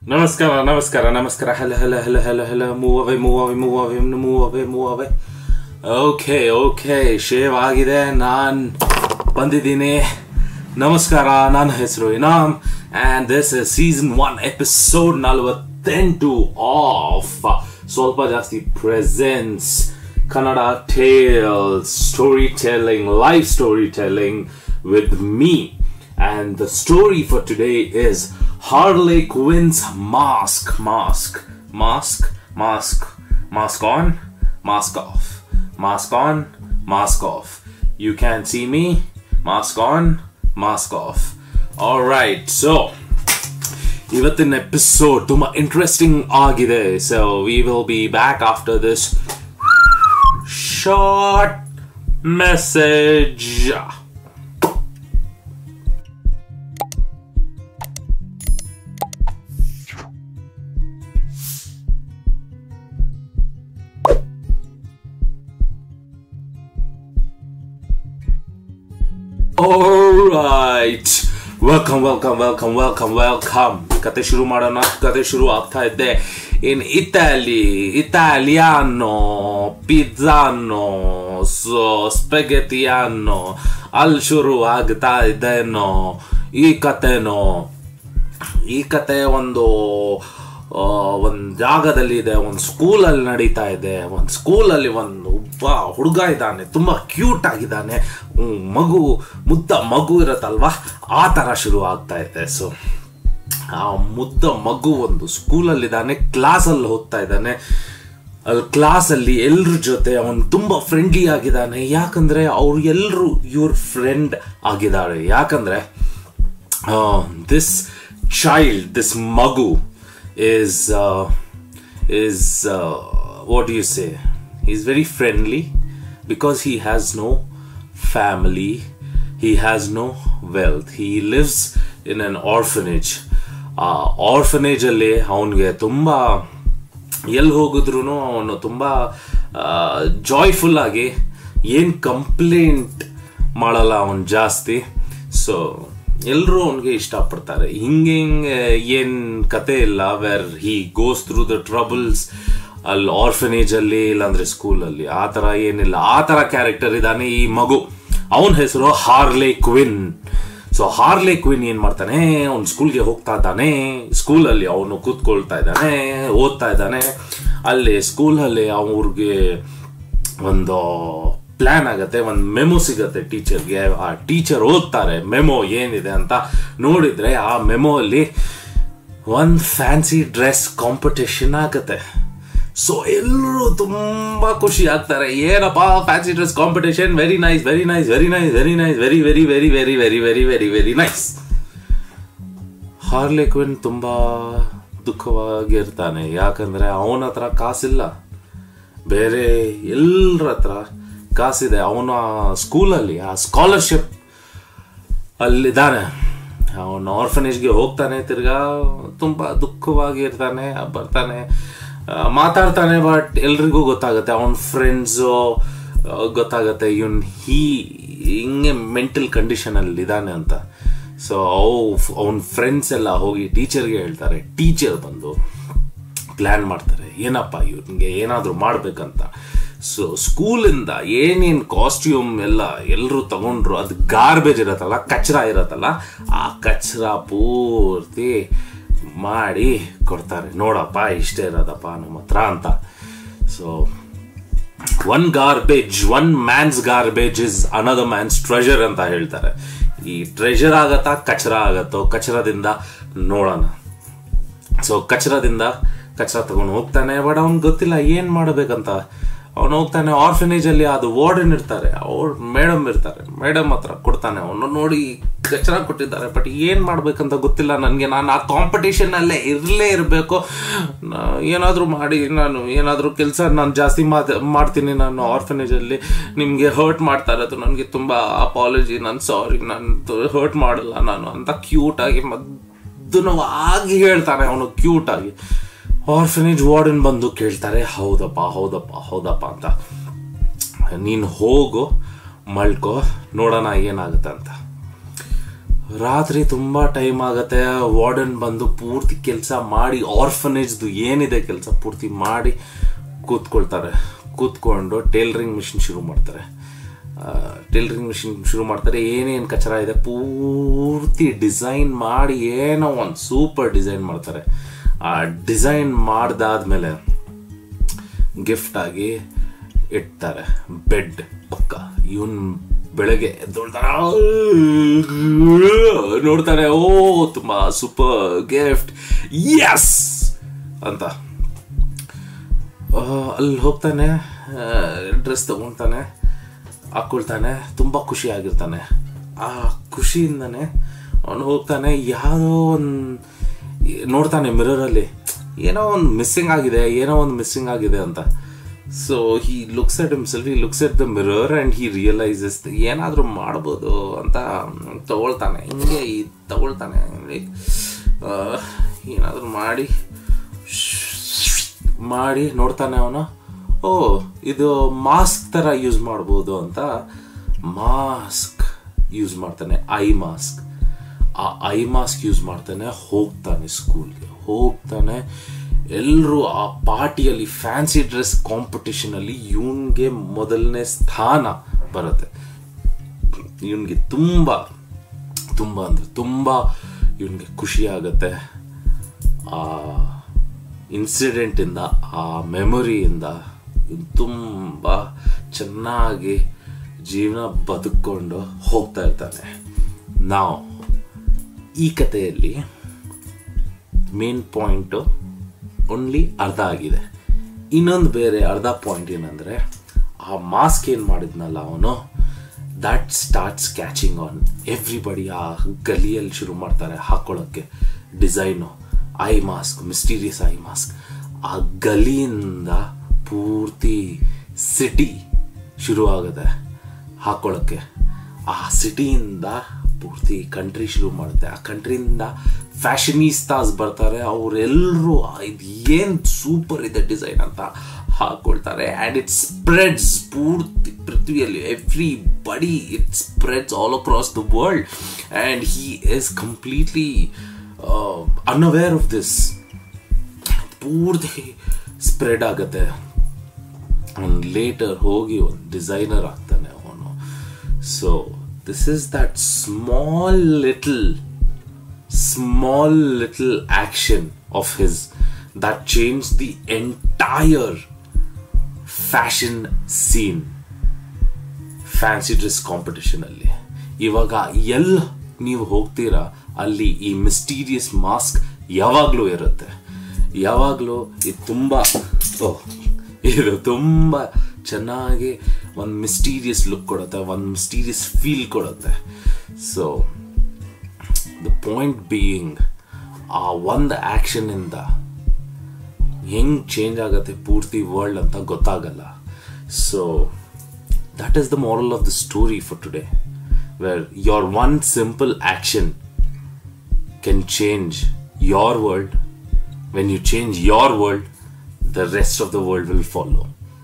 ನಮಸ್ಕಾರ ನಮಸ್ಕಾರ ನಮಸ್ಕಾರ ಹಲ ಹಲ ಹಲ ಹಲ ಹಲ ಮೂವವೆ ಮೂವವೆ ಮೂವವೆ ಮೂವವೆ ಮೂವವೆ ಓಕೆ ಓಕೆ ಶೇವ್ ಆಗಿದೆ ನಾನ್ ಬಂದಿದ್ದೀನಿ ನಮಸ್ಕಾರ ನನ್ನ ಹೆಸರು Inam and this is season one episode ನಲವತ್ತೆಂಟು ಆಫ್ ಸ್ವಲ್ಪ ಜಾಸ್ತಿ presence Kannada tales story telling live story telling with me And the story for today is Harley Quinn's Mask. Mask. Mask. Mask. Mask on. Mask off. Mask on. Mask off. You can't see me. Mask on. Mask off. Alright, so. ಇವತ್ತಿನ episode ತುಂಬಾ interesting ಆಗಿದೆ so we will be back after this short message Alright. Welcome welcome welcome welcome welcome ಕತೆ ಶುರು ಮಾಡೋಣ ಕತೆ ಶುರು ಆಗ್ತಾ ಇದ್ದೆ ಇನ್ ಇತಾಲಿ ಇಟಾಲಿಯಾನೋ ಪಿಜ್ಜಾನೋ ಸೊ ಸ್ಪೆಗೆಟಿಯಾನೋ ಅಲ್ಲಿ ಶುರು ಆಗ್ತಾ ಇದ್ದೇನೋ ಈ ಕತೆನೋ ಈ ಕತೆ ಒಂದು ಒಂದು ಜಾಗದಲ್ಲಿ ಇದೆ ಒಂದು ಸ್ಕೂಲಲ್ಲಿ ನಡೀತಾ ಇದೆ ಒಂದು ಸ್ಕೂಲಲ್ಲಿ ಒಂದು ಒಬ್ಬ ಹುಡುಗ ಇದ್ದಾನೆ ತುಂಬ ಕ್ಯೂಟ್ ಆಗಿದ್ದಾನೆ ಹ್ಮ್, ಮಗು ಮುದ್ದ ಮಗು ಇರತ್ತಲ್ವಾ ಆ ಥರ ಶುರು ಆಗ್ತಾ ಇದೆ ಸೊ ಆ ಮುದ್ದ ಮಗು ಒಂದು ಸ್ಕೂಲಲ್ಲಿದ್ದಾನೆ ಕ್ಲಾಸಲ್ಲಿ ಹೋಗ್ತಾ ಇದ್ದಾನೆ ಅಲ್ಲಿ ಕ್ಲಾಸಲ್ಲಿ ಎಲ್ರ ಜೊತೆ ಅವನು ತುಂಬ ಫ್ರೆಂಡ್ಲಿ ಆಗಿದ್ದಾನೆ ಯಾಕಂದ್ರೆ ಅವ್ರು ಎಲ್ಲರೂ ಇವ್ರ ಫ್ರೆಂಡ್ ಆಗಿದ್ದಾರೆ ಯಾಕಂದ್ರೆ ದಿಸ್ ಚೈಲ್ಡ್ ದಿಸ್ ಮಗು is uh, is uh, what do you say he's very friendly because he has no family he has no wealth he lives in an orphanage ಆ ಆರ್ಫನೇಜ್ ಅಲ್ಲಿ ಅವನಿಗೆ ತುಂಬ ಎಲ್ಲಿ ಹೋಗಿದ್ರು ಅವನು ತುಂಬ ಜಾಯ್ಫುಲ್ ಆಗಿ ಏನು ಕಂಪ್ಲೇಂಟ್ ಮಾಡಲ್ಲ ಅವನು ಜಾಸ್ತಿ ಸೊ ಎಲ್ಲರೂ ಅವನಿಗೆ ಇಷ್ಟಪಡ್ತಾರೆ ಹಿಂಗೆ ಹಿಂಗೆ ಏನು ಕತೆ ಇಲ್ಲ where he goes through the troubles ಅಲ್ಲಿ ಆರ್ಫನೇಜ್ ಅಲ್ಲಿ ಇಲ್ಲಾಂದ್ರೆ ಸ್ಕೂಲಲ್ಲಿ ಆ ಥರ ಏನಿಲ್ಲ ಆ ಥರ ಕ್ಯಾರೆಕ್ಟರ್ ಇದ್ದಾನೆ ಈ ಮಗು ಅವನ ಹೆಸರು Harley Quinn so Harley Quinn ಏನ್ ಮಾಡ್ತಾನೆ ಅವ್ನು ಸ್ಕೂಲ್ಗೆ ಹೋಗ್ತಾ ಇದ್ದಾನೆ ಸ್ಕೂಲಲ್ಲಿ ಅವನು ಕೂತ್ಕೊಳ್ತಾ ಇದ್ದಾನೆ ಓದ್ತಾ ಇದ್ದಾನೆ ಅಲ್ಲಿ ಸ್ಕೂಲಲ್ಲಿ ಅವ್ರಿಗೆ ಒಂದು ಪ್ಲಾನ್ ಆಗತ್ತೆ ಒಂದು ಮೆಮೊ ಸಿಗತ್ತೆ ಟೀಚರ್ಗೆ ಆ ಟೀಚರ್ ಓದ್ತಾರೆ ಮೆಮೊ ಏನಿದೆ ಅಂತ ನೋಡಿದ್ರೆ ಆ ಮೆಮೊ ಅಲ್ಲಿ ಒಂದು ಫ್ಯಾನ್ಸಿ ಡ್ರೆಸ್ ಕಾಂಪಿಟೇಷನ್ ಆಗತ್ತೆ ಸೊ ಎಲ್ಲರೂ ತುಂಬಾ ಖುಷಿ ಆಗ್ತಾರೆ ಏನಪ್ಪ fancy dress competition very nice very nice very nice very nice very very very very very very very very nice Harley Quinn ತುಂಬಾ ದುಃಖವಾಗಿರ್ತಾನೆ ಯಾಕಂದ್ರೆ ಅವನ ಹತ್ರ ಕಾಸಿಲ್ಲ ಬೇರೆ ಎಲ್ಲರ ಹತ್ರ ಕಾಸಿದೆ ಅವನ ಸ್ಕೂಲಲ್ಲಿ ಆ ಸ್ಕಾಲರ್ಶಿಪ್ ಅಲ್ಲಿದ್ದಾನೆ ಅವನು ಆರ್ಫನೇಜ್ಗೆ ಹೋಗ್ತಾನೆ ತಿರ್ಗಾ ತುಂಬ ದುಃಖವಾಗಿ ಇರ್ತಾನೆ ಬರ್ತಾನೆ ಆ, ಮಾತಾಡ್ತಾನೆ ಬಟ್ ಎಲ್ರಿಗೂ ಗೊತ್ತಾಗುತ್ತೆ ಅವನ ಫ್ರೆಂಡ್ಸು ಗೊತ್ತಾಗುತ್ತೆ ಇವನ್ ಹೀ ಹಿಂಗೆ ಮೆಂಟಲ್ ಕಂಡೀಷನಲ್ಲಿ ಇದ್ದಾನೆ ಅಂತ ಸೊ ಅವು ಅವನ ಫ್ರೆಂಡ್ಸ್ ಎಲ್ಲ ಹೋಗಿ ಟೀಚರ್ಗೆ ಹೇಳ್ತಾರೆ ಟೀಚರ್ ಬಂದು ಪ್ಲ್ಯಾನ್ ಮಾಡ್ತಾರೆ ಏನಪ್ಪ ಇವ್ನಿಗೆ ಏನಾದರೂ ಮಾಡ್ಬೇಕಂತ ಸೊ ಸ್ಕೂಲಿಂದ ಏನೇನು ಕಾಸ್ಟ್ಯೂಮ್ ಎಲ್ಲ ಎಲ್ಲರೂ ತಗೊಂಡ್ರು ಅದು ಗಾರ್ಬೇಜ್ ಇರತ್ತಲ್ಲ ಕಚ್ರ ಇರತ್ತಲ್ಲ ಆ ಕಚ್ರ ಪೂರ್ತಿ ಮಾಡಿ ಕೊಡ್ತಾರೆ ನೋಡಪ್ಪ ಇಷ್ಟೇ ಇರೋದಪ್ಪ ನಮ್ಮ ಹತ್ರ ಅಂತ so one garbage one man's garbage is another man's treasure ಅಂತ ಹೇಳ್ತಾರೆ ಈ ಟ್ರೆಷರ್ ಆಗತ್ತಾ ಕಚರ ಆಗತ್ತೋ ಕಚರದಿಂದ ನೋಡೋಣ ಸೊ ಕಚರದಿಂದ ಕಚರ ತಗೊಂಡು ಹೋಗ್ತಾನೆ ಬಟ್ ಅವ್ನ್ ಗೊತ್ತಿಲ್ಲ ಏನ್ ಮಾಡಬೇಕಂತ ಅವನು ಹೋಗ್ತಾನೆ ಆರ್ಫನೇಜ್ ಅಲ್ಲಿ ಅದು ವಾರ್ಡನ್ ಇರ್ತಾರೆ ಅವ್ರು ಮೇಡಮ್ ಇರ್ತಾರೆ ಮೇಡಮ್ ಹತ್ರ ಕೊಡ್ತಾನೆ ಅವನು ನೋಡಿ ಕಚರ ಕೊಟ್ಟಿದ್ದಾರೆ ಬಟ್ ಏನ್ ಮಾಡ್ಬೇಕಂತ ಗೊತ್ತಿಲ್ಲ ನನಗೆ ನಾನು ಆ ಕಾಂಪಿಟೇಷನ್ ಅಲ್ಲೇ ಇರಲೇ ಇರಬೇಕು ಏನಾದರೂ ಮಾಡಿ ನಾನು ಏನಾದರೂ ಕೆಲಸ ನಾನು ಜಾಸ್ತಿ ಮಾತ್ ಮಾಡ್ತೀನಿ ನಾನು ಆರ್ಫನೇಜ್ ಅಲ್ಲಿ ನಿಮಗೆ ಹರ್ಟ್ ಮಾಡ್ತಾ ಇರೋದು ನನಗೆ ತುಂಬಾ ಅಪಾಲಜಿ ನಾನು ಸಾರಿ ನಾನು ಹರ್ಟ್ ಮಾಡಲ್ಲ ನಾನು ಅಂತ ಕ್ಯೂಟ್ ಆಗಿ ಮದ್ದನವಾಗಿ ಹೇಳ್ತಾನೆ ಅವನು ಕ್ಯೂಟ್ ಆಗಿ ಆರ್ಫನೇಜ್ ವಾರ್ಡನ್ ಬಂದು ಕೇಳ್ತಾರೆ ಹೌದಪ್ಪ ಹೌದಪ್ಪ ಹೌದಪ್ಪ ಅಂತ ನೀನು ಹೋಗು ಮಲ್ಕೋ ನೋಡೋಣ ಏನಾಗುತ್ತೆ ಅಂತ ರಾತ್ರಿ ತುಂಬ ಟೈಮ್ ಆಗತ್ತೆ ವಾರ್ಡನ್ ಬಂದು ಪೂರ್ತಿ ಕೆಲಸ ಮಾಡಿ ಆರ್ಫನೇಜ್ದು ಏನಿದೆ ಕೆಲಸ ಪೂರ್ತಿ ಮಾಡಿ ಕೂತ್ಕೊಳ್ತಾರೆ ಕೂತ್ಕೊಂಡು ಟೇಲರಿಂಗ್ ಮಿಷಿನ್ ಶುರು ಮಾಡ್ತಾರೆ ಟೇಲರಿಂಗ್ ಮಿಷಿನ್ ಶುರು ಮಾಡ್ತಾರೆ ಏನೇನು ಕಚರ ಇದೆ ಪೂರ್ತಿ ಡಿಸೈನ್ ಮಾಡಿ ಏನೋ ಒಂದು ಸೂಪರ್ ಡಿಸೈನ್ ಮಾಡ್ತಾರೆ ಆ ಡಿಸೈನ್ ಮಾಡ್ದಾದ್ಮೇಲೆ ಗಿಫ್ಟ್ ಆಗಿ ಇಡ್ತಾರೆ ಬೆಡ್ ಪಕ್ಕ ಇವನ್ ಬೆಳಗ್ಗೆ ಎದ್ದೊಳ್ತಾನೆ ನೋಡ್ತಾನೆ ಓ ತುಂಬಾ ಸೂಪರ್ ಗಿಫ್ಟ್ ಎಸ್ ಅಂತ ಆ, ಅಲ್ಲಿ ಹೋಗ್ತಾನೆ ಡ್ರೆಸ್ ತಗೊಳ್ತಾನೆ ಹಾಕೊಳ್ತಾನೆ ತುಂಬ ಖುಷಿ ಆಗಿರ್ತಾನೆ ಆ ಖುಷಿಯಿಂದನೇ ಅವನು ಹೋಗ್ತಾನೆ ಯಾವುದೋ ಒಂದು ನೋಡ್ತಾನೆ ಮಿರರಲ್ಲಿ ಏನೋ ಒಂದು ಮಿಸ್ಸಿಂಗ್ ಆಗಿದೆ ಏನೋ ಒಂದು ಮಿಸ್ಸಿಂಗ್ ಆಗಿದೆ ಅಂತ so he looks at himself he looks at the mirror and he realizes ಏನಾದರೂ ಮಾಡ್ಬೋದು ಅಂತ ತಗೊಳ್ತಾನೆ ಹಿಂಗೆ ಈ ತಗೊಳ್ತಾನೆ ಲೈಕ್ ಏನಾದರೂ ಮಾಡಿ ಮಾಡಿ ನೋಡ್ತಾನೆ ಅವನು ಓ ಇದು ಮಾಸ್ಕ್ ಥರ ಯೂಸ್ ಮಾಡ್ಬೋದು ಅಂತ ಮಾಸ್ಕ್ ಯೂಸ್ ಮಾಡ್ತಾನೆ ಐ ಮಾಸ್ಕ್ ಆ ಐ ಮಾಸ್ಕ್ ಯೂಸ್ ಮಾಡ್ತಾನೆ ಹೋಗ್ತಾನೆ ಸ್ಕೂಲ್ಗೆ ಹೋಗ್ತಾನೆ ಎಲ್ಲರೂ ಆ ಪಾರ್ಟಿಯಲ್ಲಿ ಫ್ಯಾನ್ಸಿ ಡ್ರೆಸ್ ಕಾಂಪಿಟಿಷನಲ್ಲಿ ಇವನ್ಗೆ ಮೊದಲನೇ ಸ್ಥಾನ ಬರುತ್ತೆ ಇವನ್ಗೆ ತುಂಬ ತುಂಬ ಅಂದರೆ ತುಂಬ ಇವನ್ಗೆ ಖುಷಿ ಆಗುತ್ತೆ ಆ ಇನ್ಸಿಡೆಂಟಿಂದ ಆ ಮೆಮೊರಿಯಿಂದ ತುಂಬ ಚೆನ್ನಾಗಿ ಜೀವನ ಬದುಕೊಂಡು ಹೋಗ್ತಾ ಇರ್ತಾನೆ ನಾವು ಈ ಕಥೆಯಲ್ಲಿ ಮೇನ್ ಪಾಯಿಂಟು ಓನ್ಲಿ ಅರ್ಧ ಆಗಿದೆ ಇನ್ನೊಂದು ಬೇರೆ ಅರ್ಧ ಪಾಯಿಂಟ್ ಏನಂದರೆ ಆ ಮಾಸ್ಕ್ ಏನು ಮಾಡಿದ್ನಲ್ಲ ಅವನು that starts catching on everybody ಆ ಗಲಿಯಲ್ಲಿ ಶುರು ಮಾಡ್ತಾರೆ ಹಾಕೊಳ್ಳೋಕ್ಕೆ design eye mask mysterious eye mask ಆ ಗಲಿಯಿಂದ ಪೂರ್ತಿ ಸಿಟಿ ಶುರು ಆಗುತ್ತೆ ಹಾಕೊಳ್ಳೋಕ್ಕೆ ಆ ಸಿಟಿಯಿಂದ ಪೂರ್ತಿ ಕಂಟ್ರಿ ಶುರು ಮಾಡುತ್ತೆ ಆ ಕಂಟ್ರಿಯಿಂದ ಫ್ಯಾಷನಿಸ್ತಾಸ್ ಬರ್ತಾರೆ ಅವರೆಲ್ಲರೂ ಇದು ಏನು ಸೂಪರ್ ಇದೆ ಡಿಸೈನ್ ಅಂತ ಹಾಕೊಳ್ತಾರೆ ಆ್ಯಂಡ್ ಇಟ್ ಸ್ಪ್ರೆಡ್ಸ್ ಪೂರ್ತಿ ಪೃಥ್ವಿಯಲ್ಲಿ everybody it spreads all across the world and he is completely unaware of this ಪೂರ್ತಿ ಸ್ಪ್ರೆಡ್ ಆಗುತ್ತೆ ಅವನು ಲೇಟರ್ ಹೋಗಿ ಒಂದು ಡಿಸೈನರ್ ಆಗ್ತಾನೆ ಅವನು so this is that small little small little action of his that change the entire fashion scene fancy dress competition ಅಲ್ಲಿ ಇವಾಗ ಎಲ್ಲಿ ನೀವು ಹೋಗ್ತೀರಾ ಅಲ್ಲಿ ಈ ಮಿಸ್ಟೀರಿಯಸ್ ಮಾಸ್ಕ್ ಯಾವಾಗಲೂ ಇರುತ್ತೆ ಯಾವಾಗಲೂ ಇದು ತುಂಬ ಓ ಇದು ತುಂಬ ಚೆನ್ನಾಗಿ ಒಂದು ಮಿಸ್ಟೀರಿಯಸ್ ಲುಕ್ ಕೊಡುತ್ತೆ ಒಂದು ಮಿಸ್ಟೀರಿಯಸ್ ಫೀಲ್ ಕೊಡುತ್ತೆ ಸೊ ದ ಪಾಯಿಂಟ್ ಬೀಯಿಂಗ್ ಆ ಒಂದು ಆ್ಯಕ್ಷನಿಂದ ಹೆಂಗ್ ಚೇಂಜ್ ಆಗುತ್ತೆ ಪೂರ್ತಿ ವರ್ಲ್ಡ್ ಅಂತ ಗೊತ್ತಾಗಲ್ಲ so that is the moral of the story for today where your one simple action can change your world. When you change your world, the rest of the world will follow.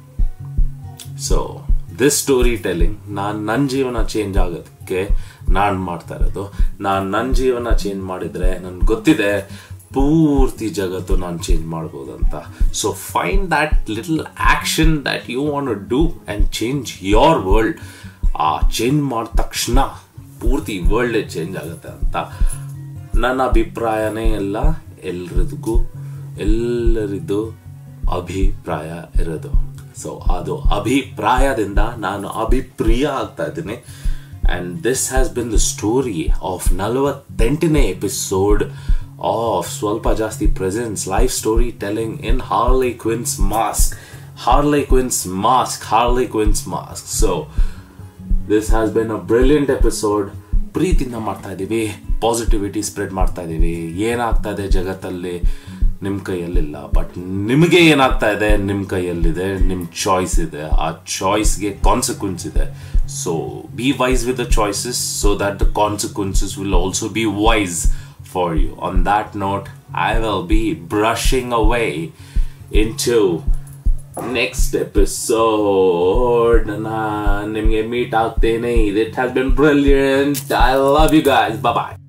So this story telling ನಾನು ನನ್ನ ಜೀವನ change ಆಗೋದಕ್ಕೆ ನಾನು ಮಾಡ್ತಾ ಇರೋದು ನಾನು ನನ್ನ ಜೀವನ ಚೇಂಜ್ ಮಾಡಿದರೆ ನನ್ಗೆ ಗೊತ್ತಿದೆ ಪೂರ್ತಿ ಜಗತ್ತು ನಾನು ಚೇಂಜ್ ಮಾಡ್ಬೋದು ಅಂತ so find that little action that you want do and change your world ಆ ಚೇಂಜ್ ಮಾಡಿದ ತಕ್ಷಣ ಪೂರ್ತಿ ವರ್ಲ್ಡೇ ಚೇಂಜ್ ಆಗುತ್ತೆ ಅಂತ ನನ್ನ ಅಭಿಪ್ರಾಯನೇ ಎಲ್ಲ ಎಲ್ರಿಗೂ ಎಲ್ಲರಿದ್ದು ಅಭಿಪ್ರಾಯ ಇರೋದು ಸೊ ಅದು ಅಭಿಪ್ರಾಯದಿಂದ ನಾನು ಅಭಿಪ್ರಿಯ ಆಗ್ತಾ ಇದ್ದೀನಿ and this has been the story of ನಲವತ್ತೆಂಟನೇ ಎಪಿಸೋಡ್ ಆಫ್ ಸ್ವಲ್ಪ ಜಾಸ್ತಿ presence life story telling in Harley Quinn's mask Harley Quinn's mask Harley Quinn's mask so this has been a brilliant episode ಪ್ರೀತಿಯಿಂದ ಮಾಡ್ತಾ ಇದ್ದೀವಿ ಪಾಸಿಟಿವಿಟಿ ಸ್ಪ್ರೆಡ್ ಮಾಡ್ತಾ ಇದ್ದೀವಿ ಏನಾಗ್ತಾ ಇದೆ ಜಗತ್ತಲ್ಲಿ ನಿಮ್ಮ ಕೈಯಲ್ಲಿಲ್ಲ ಬಟ್ ನಿಮಗೆ ಏನಾಗ್ತಾ ಇದೆ ನಿಮ್ಮ ಕೈಯಲ್ಲಿದೆ ನಿಮ್ಮ ಚಾಯ್ಸ್ ಇದೆ ಆ ಚಾಯ್ಸ್ಗೆ ಕಾನ್ಸಿಕ್ವೆನ್ಸ್ ಇದೆ so be wise with the choices so that the consequences will also be wise for you on that note I will be brushing away into ಟು ನೆಕ್ಸ್ಟ್ ಎಪಿಸೋಡ್ ನಾನು ನಿಮಗೆ ಮೀಟ್ ಆಗ್ತೇನೆ it has been brilliant I love you guys bye